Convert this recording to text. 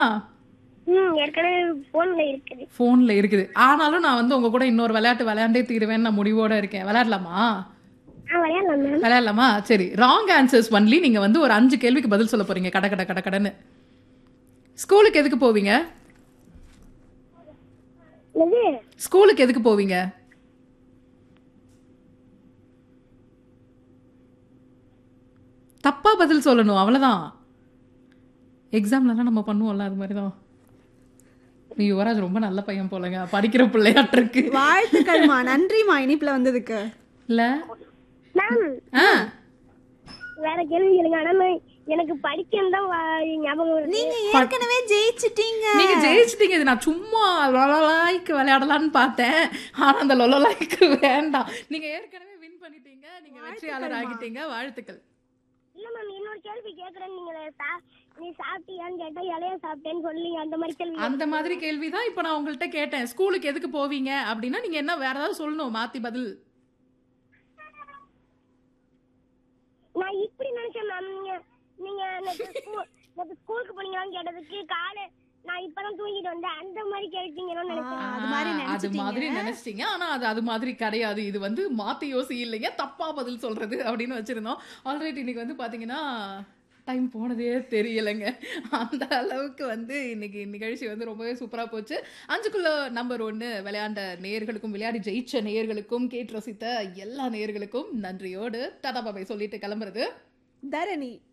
ம் ஏற்கனவே போன்ல இருக்குது ஃபோன்ல இருக்குது ஆனாலும் நான் வந்து உங்க கூட இன்னொரு விளையாட்டு விளையாண்டே தீருவேன்னு நான் முடிவோட இருக்கேன் விளையாடலாமா ஆ விளையாடலாம் மேம் விளையாடலாமா சரி ராங் ஆன்சர்ஸ் ஒன்லி நீங்க வந்து ஒரு அஞ்சு கேள்விக்கு பதில் சொல்ல போறீங்க கட கட கட கடன்னு ஸ்கூலுக்கு எதுக்கு போவீங்க இது ஸ்கூலுக்கு எதுக்கு போவீங்க தப்பா பதில் சொல்லணும் அவ்வளவுதான் எக்ஸாம்லலாம் நம்ம பண்ணுவோம்ல அது மாதிரி தான் நீ யுவராஜ் ரொம்ப நல்ல பையன் போலங்க படிக்கிற பிள்ளையாட்டிருக்கு வாழ்த்துக்கள்மா நன்றிமா இனிப்புல வந்ததுக்கு இல்ல மேம் ஆ வேற கேள்வி கேளுங்க ஆனா நான் எனக்கு படிக்கணும் தான் வா- ஞாபகம் வருது நீங்க ஏற்கனவே ஜெயிச்சிட்டீங்க நீங்க ஜெயிச்சிட்டீங்க இது நான் சும்மா லொலலாய்க்கு விளையாடலாம்னு பார்த்தேன் ஆனா அந்த லொலலாய்க்கு வேண்டாம் நீங்க ஏற்கனவே வின் பண்ணிட்டீங்க நீங்க வெற்றியாளர் ஆகிட்டீங்க வாழ்த்துக்கள் இல்ல மேம் இன்னொரு கேள்வி கேக்குறேன் நீங்க சா- நீ சாப்பிட்டியான்னு கேட்டா இலைய சாப்பிட்டேன்னு சொல்லி அந்த மாதிரி கேள்வி அந்த மாதிரி கேள்விதான் இப்ப நான் உங்கள்ட்ட கேட்டேன் ஸ்கூலுக்கு எதுக்கு போவீங்க அப்படின்னா நீங்க என்ன வேற ஏதாவது சொல்லணும் மாத்தி பதில் நான் இப்படி நினைச்சேன் மேம் நீங்க நீங்க நேத்து ஸ்கூ- நேத்து ஸ்கூலுக்கு போனீங்களான்னு கேட்டதுக்கு காலை நான் இப்பதான் தூங்கிட்டு வந்தேன் அந்த மாதிரி கேட்டீங்கன்னு நினைச்சேன் அது மாதிரி ஆ, அது நினைச்சிட்டீங்க. மாதிரி நினைச்சிட்டீங்க ஆனா அது அது மாதிரி கிடையாது இது வந்து மாத்தி யோசி இல்லைங்க தப்பா பதில் சொல்றது அப்படின்னு வச்சிருந்தோம் ஆல்ரெடி இன்னைக்கு வந்து பாத்தீங்கன்னா டைம் போனதே தெரியலைங்க அந்த அளவுக்கு வந்து இன்னைக்கு நிகழ்ச்சி வந்து ரொம்பவே சூப்பரா போச்சு அஞ்சுக்குள்ள நம்பர் ஒன்னு விளையாண்ட நேயர்களுக்கும் விளையாடி ஜெயிச்ச நேயர்களுக்கும் கேட்டு ரசித்த எல்லா நேயர்களுக்கும் நன்றியோடு டாடா பாபாய் சொல்லிட்டு கிளம்புறது தரணி